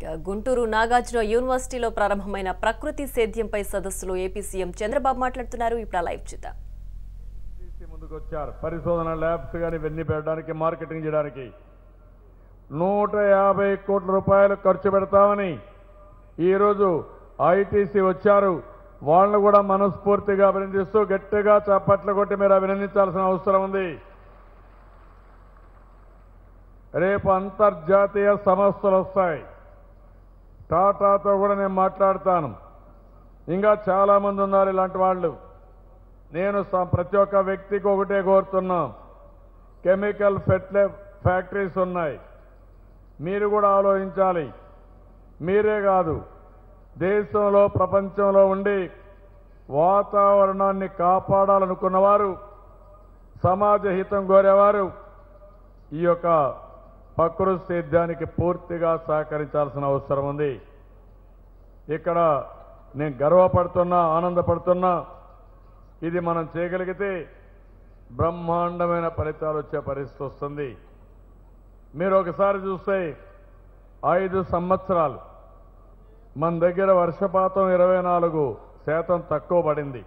ఇక గుంటూరు నాగార్జున యూనివర్సిటీలో ప్రారంభమైన ప్రకృతి సేద్యంపై సదస్సులో ఏపీ సీఎం చంద్రబాబు మాట్లాడుతున్నారు ఇప్పుడు ఆ లైవ్ చూద్దాం తీసి ముందుకు వచ్చారు పరిశోధన ల్యాబ్స్ కానీ ఇవన్నీ పెట్టడానికి మార్కెటింగ్ చేయడానికి నూట యాభై కోట్ల రూపాయలు ఖర్చు పెడతామని ఈరోజు ఐటీసీ వచ్చారు వాళ్ళను కూడా మనస్ఫూర్తిగా అభినందిస్తూ గట్టిగా చప్పట్లు కొట్టి మీరు అభినందించాల్సిన అవసరం ఉంది రేపు అంతర్జాతీయ సంస్థలు వస్తాయి టాటాతో కూడా నేను మాట్లాడతాను ఇంకా చాలా మంది ఉన్నారు ఇలాంటి వాళ్ళు నేను స- ప్రతి ఒక్క వ్యక్తికి ఒకటే కోరుతున్నా కెమికల్ ఫెర్టిలై ఫ్యాక్టరీస్ ఉన్నాయి మీరు కూడా ఆలోచించాలి మీరే కాదు దేశంలో ప్రపంచంలో ఉండి వాతావరణాన్ని కాపాడాలనుకున్నవారు సమాజ హితం కోరేవారు ఈ యొక్క ప్రకృతి సేద్యానికి పూర్తిగా సహకరించాల్సిన అవసరం ఉంది ఇక్కడ నేను గర్వపడుతున్నా ఆనందపడుతున్నా ఇది మనం చేయగలిగితే బ్రహ్మాండమైన ఫలితాలు వచ్చే పరిస్థితి వస్తుంది మీరు ఒకసారి చూస్తే ఐదు సంవత్సరాలు మన దగ్గర వర్షపాతం ఇరవై నాలుగు శాతం తక్కువ పడింది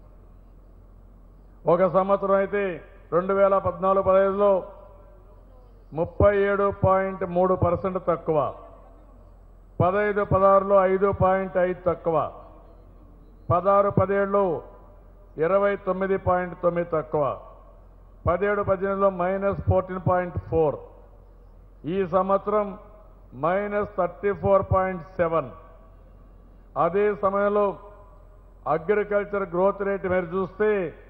ఒక సంవత్సరం అయితే రెండు వేల పద్నాలుగు పదహైదులో ముప్పై ఏడు పాయింట్ మూడు పర్సెంట్ తక్కువ పదహైదు పదహారులో ఐదు పాయింట్ ఐదు తక్కువ పదహారు పదిహేడులో ఇరవై తొమ్మిది పాయింట్ తొమ్మిది తక్కువ పదిహేడు పద్దెనిమిదిలో మైనస్ ఫోర్టీన్ పాయింట్ ఫోర్ ఈ సంవత్సరం minus thirty four point seven అదే సమయంలో అగ్రికల్చర్ గ్రోత్ రేట్ మీరు చూస్తే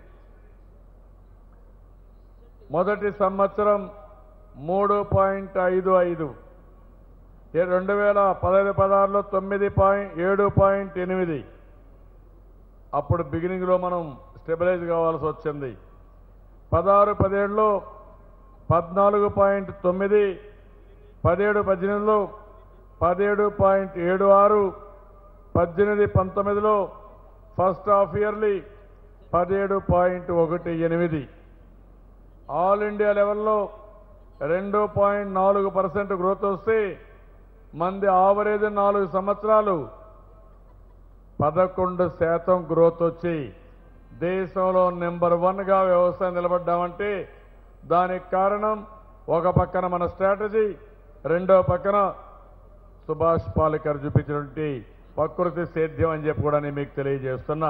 మొదటి సంవత్సరం మూడు పాయింట్ ఐదు ఐదు ఏ రెండు వేల పదహైదు పదహారులో తొమ్మిది పాయింట్ ఏడు పాయింట్ ఎనిమిది అప్పుడు బిగినింగ్లో మనం స్టెబిలైజ్ కావాల్సి వచ్చింది పదహారు పదిహేడులో పద్నాలుగు పాయింట్ తొమ్మిది పదిహేడు పద్దెనిమిదిలో పదిహేడు పాయింట్ ఏడు ఆరు పద్దెనిమిది పంతొమ్మిదిలో ఫస్ట్ హాఫ్ ఇయర్లీ పదిహేడు పాయింట్ ఒకటి ఎనిమిది ఆల్ ఇండియా లెవెల్లో రెండు పాయింట్ నాలుగు పర్సెంట్ గ్రోత్ వస్తే మంది ఆవరేజ్ నాలుగు సంవత్సరాలు పదకొండు శాతం గ్రోత్ వచ్చి దేశంలో నెంబర్ వన్గా వ్యవసాయం నిలబడ్డామంటే దానికి కారణం ఒక పక్కన మన స్ట్రాటజీ రెండో పక్కన సుభాష్ పాలేకర్ చూపించినటువంటి ప్రకృతి సేద్యం అని చెప్పి కూడా నేను మీకు తెలియజేస్తున్నా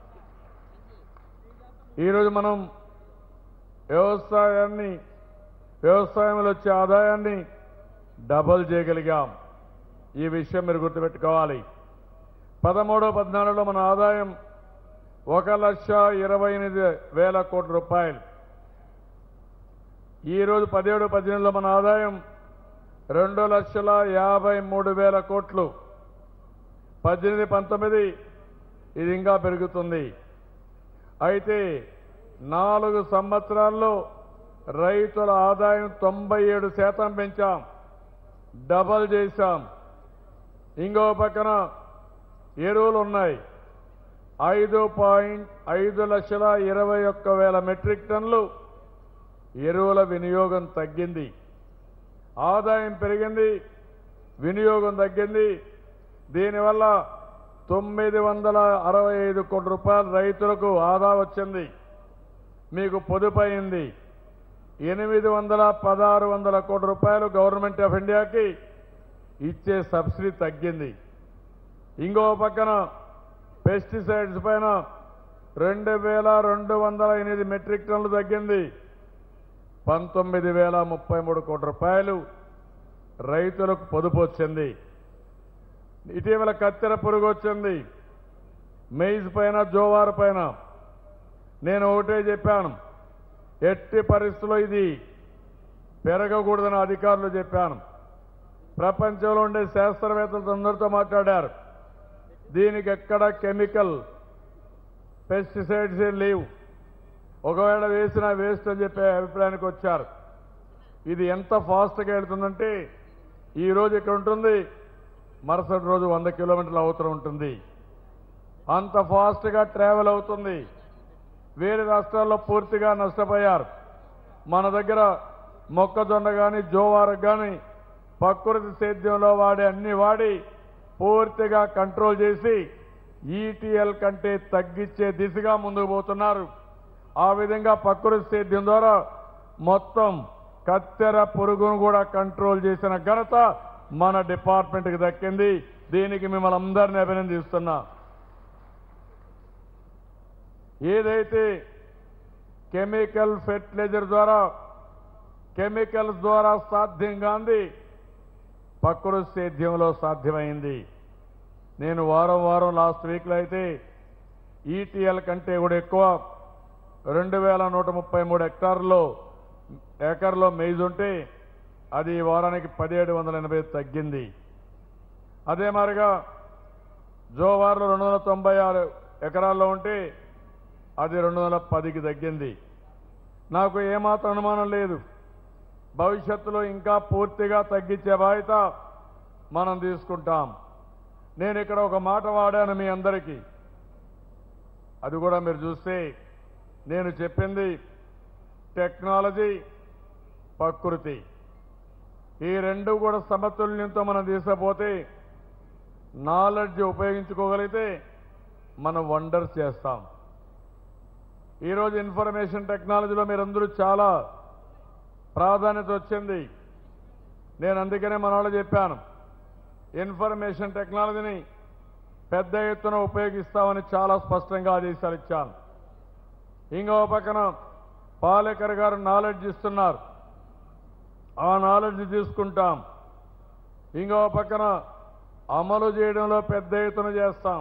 ఈరోజు మనం వ్యవసాయాన్ని వ్యవసాయంలో వచ్చే ఆదాయాన్ని డబల్ చేయగలిగాం ఈ విషయం మీరు గుర్తుపెట్టుకోవాలి పదమూడు పద్నాలుగులో మన ఆదాయం ఒక లక్ష ఇరవై ఎనిమిది వేల కోట్ల రూపాయలు ఈరోజు పదిహేడు పద్దెనిమిదిలో మన ఆదాయం రెండు లక్షల యాభై మూడు వేల కోట్లు పద్దెనిమిది పంతొమ్మిది ఇది ఇంకా పెరుగుతుంది అయితే నాలుగు సంవత్సరాల్లో రైతుల ఆదాయం తొంభై ఏడు శాతం పెంచాం డబల్ చేశాం ఇంకో పక్కన ఎరువులు ఉన్నాయి ఐదు పాయింట్ ఐదు లక్షల ఇరవై ఒక్క వేల మెట్రిక్ టన్నులు ఎరువుల వినియోగం తగ్గింది ఆదాయం పెరిగింది వినియోగం తగ్గింది దీనివల్ల తొమ్మిది వందల అరవై ఐదు కోట్ల రూపాయలు రైతులకు ఆదా వచ్చింది మీకు పొదుపైంది ఎనిమిది వందల పదహారు వందల కోట్ల రూపాయలు గవర్నమెంట్ ఆఫ్ ఇండియాకి ఇచ్చే సబ్సిడీ తగ్గింది ఇంకో పక్కన పెస్టిసైడ్స్ పైన రెండు వేల రెండు వందల ఎనిమిది మెట్రిక్ టన్నులు తగ్గింది పంతొమ్మిది వేల ముప్పై మూడు కోట్ల రూపాయలు రైతులకు పొదుపు వచ్చింది ఇటీవల కత్తెర పురుగు వచ్చింది మెయిజ్ పైన జోవార్ పైన నేను ఒకటే చెప్పాను ఎట్టి పరిస్థితుల్లో ఇది పెరగకూడదని అధికారులు చెప్పాను ప్రపంచంలో ఉండే శాస్త్రవేత్తలతో అందరితో మాట్లాడారు దీనికి ఎక్కడ కెమికల్ పెస్టిసైడ్స్ లేవు ఒకవేళ వేసినా వేస్ట్ అని చెప్పే అభిప్రాయానికి వచ్చారు ఇది ఎంత ఫాస్ట్గా వెళ్తుందంటే ఈ రోజు ఇక్కడ ఉంటుంది మరుసటి రోజు వంద కిలోమీటర్ల అవతరం ఉంటుంది అంత ఫాస్ట్గా ట్రావెల్ అవుతుంది వేరే రాష్ట్రాల్లో పూర్తిగా నష్టపోయారు మన దగ్గర మొక్కజొన్న కానీ జోవారకు కానీ ప్రకృతి సేద్యంలో వాడి అన్ని వాడి పూర్తిగా కంట్రోల్ చేసి ఈటీఎల్ కంటే తగ్గించే దిశగా ముందుకు పోతున్నారు ఆ విధంగా ప్రకృతి సేద్యం ద్వారా మొత్తం కత్తెర పురుగును కూడా కంట్రోల్ చేసిన ఘనత మన డిపార్ట్మెంట్కి దక్కింది దీనికి మిమ్మల్ని అందరినీ అభినందిస్తున్నా ఏదైతే కెమికల్ ఫెర్టిలైజర్ ద్వారా కెమికల్స్ ద్వారా సాధ్యం కాంది ప్రకృతి సేద్యంలో సాధ్యమైంది నేను వారం వారం లాస్ట్ వీక్లో అయితే ఈటీఎల్ కంటే కూడా ఎక్కువ రెండు వేల నూట ముప్పై మూడు హెక్టార్లో ఎకర్లో మెయిజ్ ఉంటే అది ఈ వారానికి పదిహేడు వందల ఎనభై తగ్గింది అదే మాదిరిగా జోవార్లో రెండు వందల తొంభై ఆరు ఎకరాల్లో ఉంటే అది రెండు వందల పదికి తగ్గింది నాకు ఏమాత్రం అనుమానం లేదు భవిష్యత్తులో ఇంకా పూర్తిగా తగ్గించే బాధ్యత మనం తీసుకుంటాం నేను ఇక్కడ ఒక మాట వాడాను మీ అందరికీ అది కూడా మీరు చూస్తే నేను చెప్పింది టెక్నాలజీ ప్రకృతి ఈ రెండు కూడా సమతుల్యంతో మనం తీసుకపోతే నాలెడ్జ్ ఉపయోగించుకోగలిగితే మనం వండర్స్ చేస్తాం ఈరోజు ఇన్ఫర్మేషన్ టెక్నాలజీలో మీరందరూ చాలా ప్రాధాన్యత వచ్చింది నేను అందుకనే మన వాళ్ళు చెప్పాను ఇన్ఫర్మేషన్ టెక్నాలజీని పెద్ద ఎత్తున ఉపయోగిస్తామని చాలా స్పష్టంగా ఆదేశాలు ఇచ్చాను ఇంకో పక్కన పాలేకర్ గారు నాలెడ్జ్ ఇస్తున్నారు ఆ నాలెడ్జ్ తీసుకుంటాం ఇంకో పక్కన అమలు చేయడంలో పెద్ద ఎత్తున చేస్తాం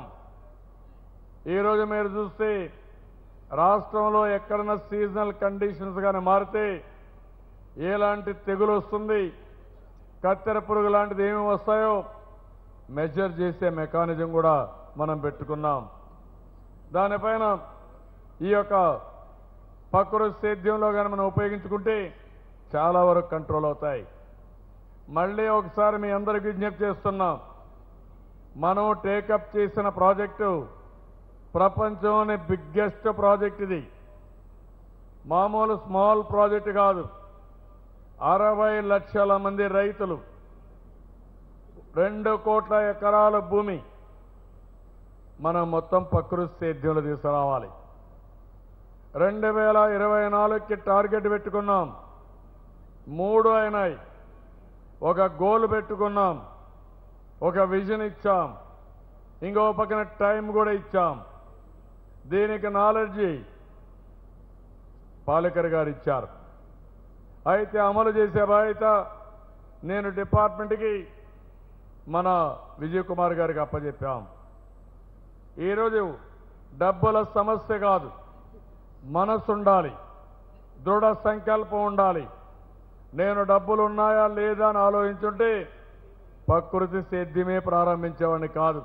ఈరోజు మీరు చూస్తే రాష్ట్రంలో ఎక్కడన్నా సీజనల్ కండిషన్స్ కానీ మారితే ఎలాంటి తెగులు వస్తుంది కత్తెర పురుగు లాంటిది ఏమి వస్తాయో మెజర్ చేసే మెకానిజం కూడా మనం పెట్టుకున్నాం దానిపైన ఈ యొక్క ప్రకృతి సేద్యంలో కానీ మనం ఉపయోగించుకుంటే చాలా వరకు కంట్రోల్ అవుతాయి మళ్ళీ ఒకసారి మీ అందరికి విజ్ఞప్తి చేస్తున్నాం మనం టేకప్ చేసిన ప్రాజెక్టు ప్రపంచంలోని బిగ్గెస్ట్ ప్రాజెక్ట్ ఇది మామూలు స్మాల్ ప్రాజెక్ట్ కాదు అరవై లక్షల మంది రైతులు రెండు కోట్ల ఎకరాల భూమి మనం మొత్తం ప్రకృతి సేద్యంలో తీసుకురావాలి రెండు వేల ఇరవై నాలుగుకి టార్గెట్ పెట్టుకున్నాం మూడు అయినాయి ఒక గోల్ పెట్టుకున్నాం ఒక విజన్ ఇచ్చాం ఇంకో పక్కన టైం కూడా ఇచ్చాం దీనికి నాలెడ్జి పాలకర్ గారు ఇచ్చారు అయితే అమలు చేసే బాధ్యత నేను డిపార్ట్మెంట్కి మన విజయ్ కుమార్ గారికి అప్పచెప్పాం ఈరోజు డబ్బుల సమస్య కాదు మనసు ఉండాలి దృఢ సంకల్పం ఉండాలి నేను డబ్బులు ఉన్నాయా లేదా అని ఆలోచించుంటే ప్రకృతి సేద్యమే ప్రారంభించేవాడిని కాదు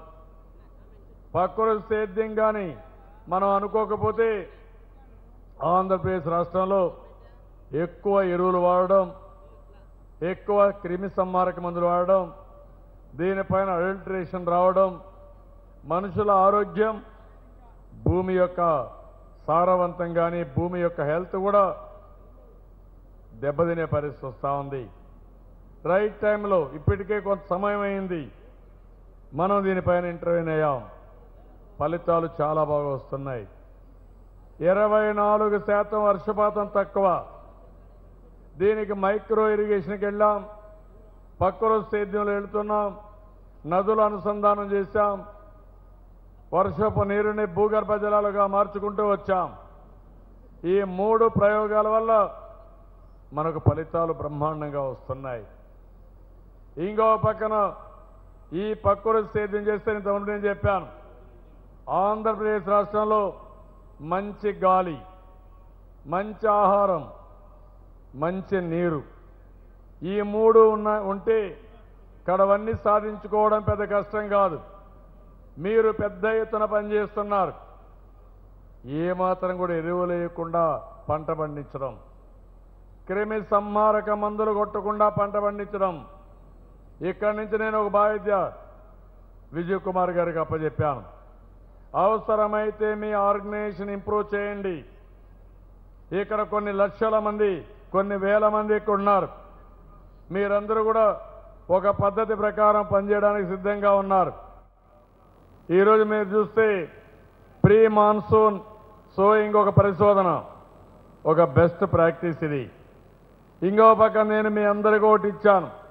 ప్రకృతి సేద్యం కానీ మనం అనుకోకపోతే ఆంధ్రప్రదేశ్ రాష్ట్రంలో ఎక్కువ ఎరువులు వాడడం ఎక్కువ క్రిమి సంహారక మందులు వాడడం దీనిపైన అడల్టరేషన్ రావడం మనుషుల ఆరోగ్యం భూమి యొక్క సారవంతం కానీ భూమి యొక్క హెల్త్ కూడా దెబ్బతినే పరిస్థితి వస్తూ ఉంది రైట్ టైంలో ఇప్పటికే కొంత సమయం అయింది మనం దీనిపైన ఇంటర్వ్యూన్ అయ్యాం ఫలితాలు చాలా బాగా వస్తున్నాయి ఇరవై నాలుగు శాతం వర్షపాతం తక్కువ దీనికి మైక్రో ఇరిగేషన్కి వెళ్ళాం పక్కరో సేద్యంలో వెళుతున్నాం నదులు అనుసంధానం చేశాం వర్షపు నీరుని భూగర్భ జలాలుగా మార్చుకుంటూ వచ్చాం ఈ మూడు ప్రయోగాల వల్ల మనకు ఫలితాలు బ్రహ్మాండంగా వస్తున్నాయి ఇంకో పక్కన ఈ ప్రకృతి సేద్యం చేస్తే ఇంతకుముందు నేను చెప్పాను ఆంధ్రప్రదేశ్ రాష్ట్రంలో మంచి గాలి మంచి ఆహారం మంచి నీరు ఈ మూడు ఉన్న ఉంటే కడవన్నీ సాధించుకోవడం పెద్ద కష్టం కాదు మీరు పెద్ద ఎత్తున పనిచేస్తున్నారు ఏమాత్రం కూడా ఎరువులు వేయకుండా పంట పండించడం క్రిమి సంహారక మందులు కొట్టకుండా పంట పండించడం ఇక్కడి నుంచి నేను ఒక బాధ్యత విజయ్ కుమార్ గారికి అప్పచెప్పాను అవసరమైతే మీ ఆర్గనైజేషన్ ఇంప్రూవ్ చేయండి ఇక్కడ కొన్ని లక్షల మంది కొన్ని వేల మంది ఇక్కడ ఉన్నారు మీరందరూ కూడా ఒక పద్ధతి ప్రకారం పనిచేయడానికి సిద్ధంగా ఉన్నారు ఈరోజు మీరు చూస్తే ప్రీ మాన్సూన్ సోయింగ్ ఒక పరిశోధన ఒక బెస్ట్ ప్రాక్టీస్ ఇది ఇంకో పక్క నేను మీ అందరికీ ఒకటి ఇచ్చాను